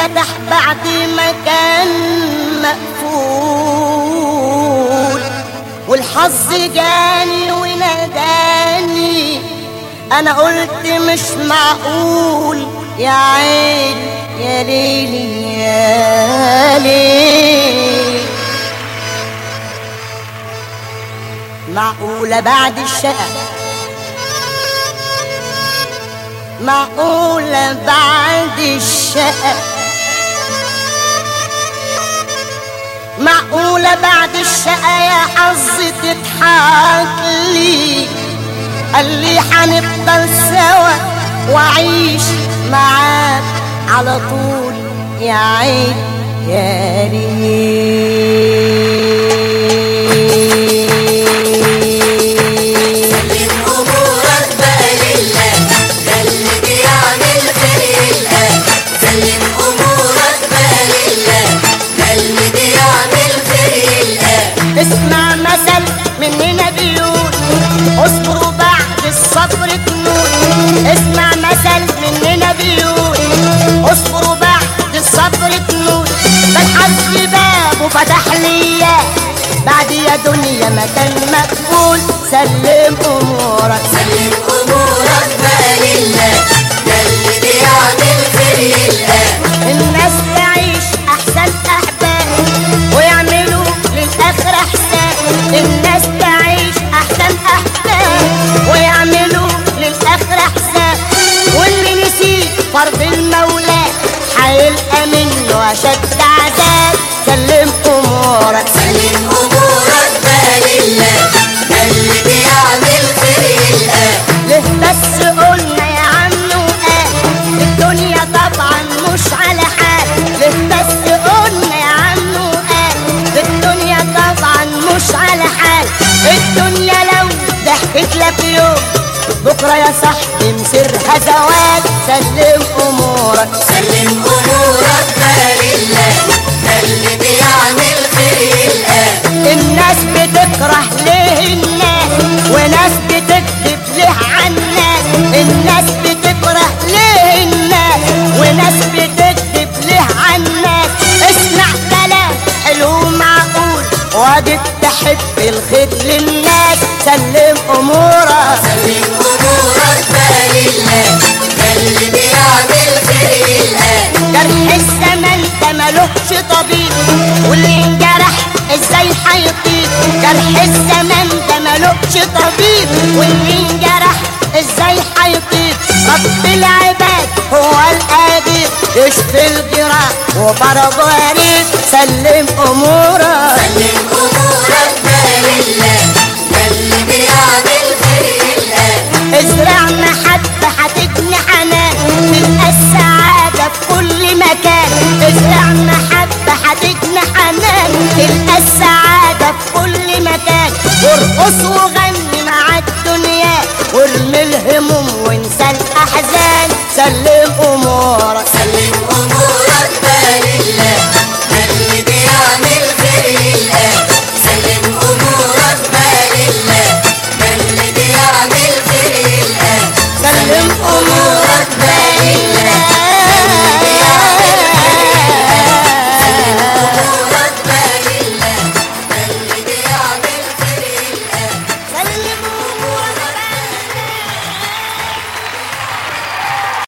فتح بعد ما كان مقفول والحظ جاني وناداني انا قلت مش معقول يا عين يا ليلي يا ليل معقولة بعد الشقة معقولة بعد الشقة معقولة بعد الشقة يا حظ تضحك لي قال لي هنفضل سوا وأعيش معاك على طول يا عين يا ليل سلم امورك بقى لله ده اللي بيعمل خير يلقاه سلم امورك بقى لله ده اللي بيعمل خير يلقاه اسمع مثل مننا بيقول اصبروا بعد الصبر تنول اسمع مثل مننا بيقول اصبروا بعد الصبر تنول فالحظ بابه فتح ليا بعد يا دنيا ما كان مقبول سلم امورك سلم امورك بقى لله ده اللي بيعمل خير يلقاه الناس تعيش احسن احباب ويعملوا للاخر احسان الناس تعيش احسن احباب ويعملوا للاخر احسان واللي نسي فرض المولى هيلقى منه اشد عذاب سلم امورك سلم امورك بقى لله ده اللي بيعمل خير يلقاه ليه بس قلنا يا عم وقال الدنيا طبعا مش على حال ليه بس قلنا يا عم وقال الدنيا طبعا مش على حال الدنيا لو ضحكت لك يوم بكره يا صاحبي مصيرها زوال سلم امورك سلم امورك بقى لله ده اللي بيعمل خير يلقاه الناس بتكره ليه الناس وناس بتكذب ليه عالناس الناس بتكره ليه الناس وناس بتكذب ليه عالناس اسمع كلام حلو معقول وادي تحب الخير للناس سلم امورك سلم امورك بقى لله ده اللي بيعمل خير يلقاه جرح الزمن ده ملوش طبيب واللي انجرح ازاي هيطيب جرح الزمن ده ملوش طبيب واللي انجرح ازاي هيطيب رب العباد هو القادر يشفي الجراح وبرضه قريب سلم امورك سلم امورك بقى لله ده اللي بيعمل خير يلقاه ازرع محبة هتجني حنان تلقى السعادة في كل مكان ازرع محبة هتجني حنان تلقى السعادة في كل مكان وارقص وغني مع الدنيا وارمي الهموم وانسى الأحزان سلم أمورك